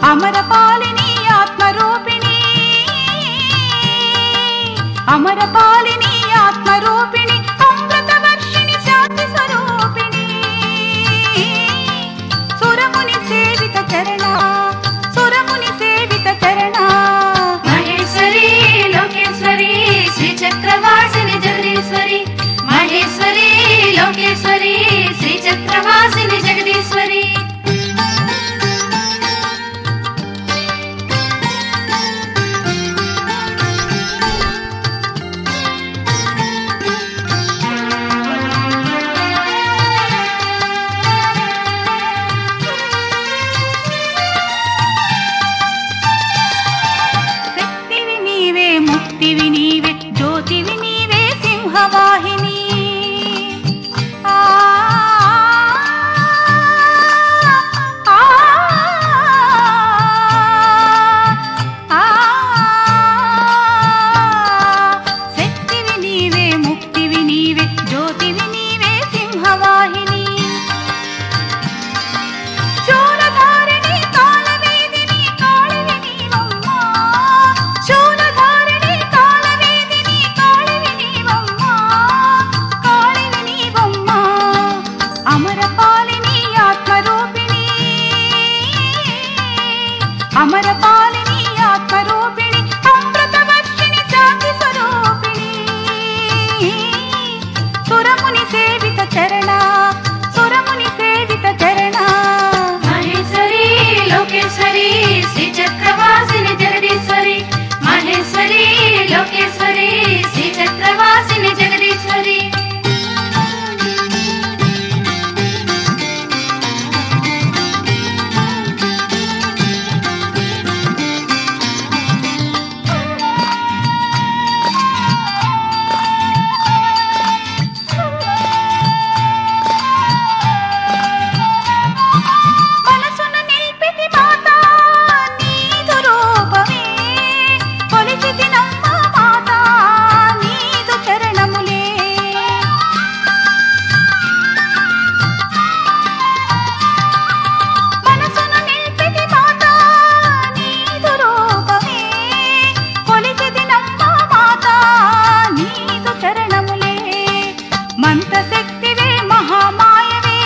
అమరపాలిని ఆత్మరూపిణి అమరపాలిని ఆత్మరూపిణి అమృతవర్షిణి శాంతి స్వరూపిణి సురముని సేవిత చరణ సురముని సేవిత చరణ మహేశ్వరి లోకేశ్వరి శ్రీ చక్రవాసిని జగదీశ్వరి మహేశ్వరి లోకేశ్వరి శ్రీ చక్రవాసిని జగదీశ్వరి శక్తివి నీవే ముక్తివి నీవే జ్యోతివి నీవే సింహవాహిని ఆ, ఆ, ఆ, శక్తివి నీవే ముక్తివి నీవే జ్యోతివి నీవే సింహవాహిని శూలధారిణి కాలవేదిని కాళివి నీవమ్మా శూలధారిణి కాలవేదిని కాళివి నీవమ్మా కాళివి నీవమ్మా అమరపాలిని ఆత్మరూపిణి అమరపాలిని ఆత్మరూపిణి అమృతవర్షిణి శాంతి స్వరూపిణి సురముని సేవిత చరణ సురముని సేవిత చరణ మహేశ్వరి లోకేశ్వరి శ్రీ చక్రవాసిని జగదీశ్వరి మహేశ్వరి లోకేశ్వరి శ్రీ చక్రవాసిని జగదీశ్వరి మనసున నిల్పితి మాత నీదు రూపమే కొలిచితి నమ్మ మాత నీదు చరణములే మనసున నిల్పితి మాత నీదు రూపమే కొలిచితి నమ్మ మాత నీదు చరణములే మంత్రశక్తివే మహామాయవే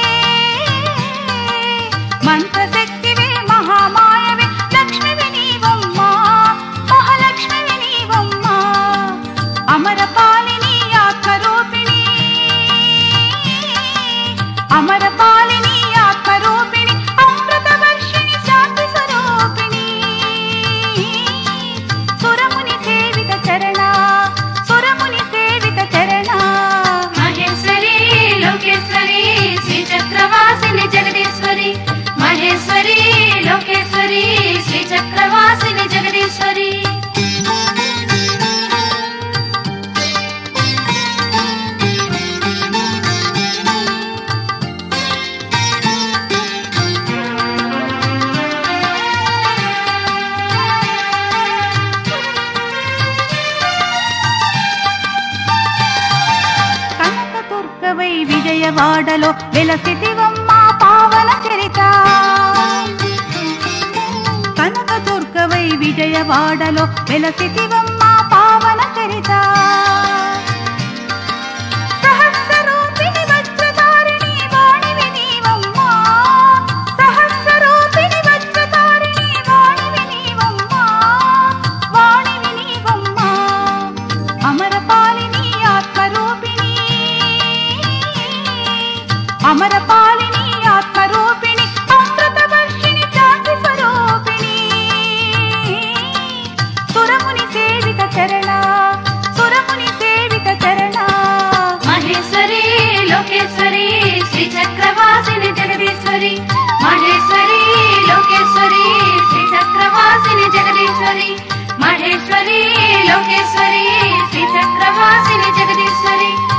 మంత్రశక్తివే మహామాయవే లక్ష్మివి నీవమ్మా మహాలక్ష్మివి నీవమ్మా అమరపాలిని ఆత్మరూపిణి అమరపాలిని ఆత్మరూపిణి అమృతవర్షిణి శాంతి స్వరూపిణి సురముని సేవిత చరణ సురముని సేవిత చరణ మహేశ్వరి లోకేశ్వరి శ్రీ చక్రవాసిని జగదీశ్వరి మహేశ్వరి లోకేశ్వరి శ్రీ చక్రవాసిని జగదీశ్వరి కనక దుర్గవై విజయవాడలో వెలసిదివమ్మా పావన చరిత కనక దుర్గవై విజయవాడలో వెలసిదివమ్మా పావన చరిత సహస్రరూపిణి వజ్రధారిణి వాణివి నీవమ్మా సహస్రరూపిణి వజ్రధారిణి వాణివి నీవమ్మా వాణివి నీవమ్మా అమరపాలిని ఆత్మరూపిణి అమరపాలిని ఆత్మరూపిణి అమృతవర్షిణి శాంతి స్వరూపిణి సురముని సేవిత చరణ సురముని సేవిత చరణ మహేశ్వరి లోకేశ్వరి శ్రీ చక్రవాసిని జగదీశ్వరి మహేశ్వరి లోకేశ్వరి శ్రీ చక్రవాసిని జగదీశ్వరి మహేశ్వరి లోకేశ్వరి శ్రీ చక్రవాసిని జగదీశ్వరి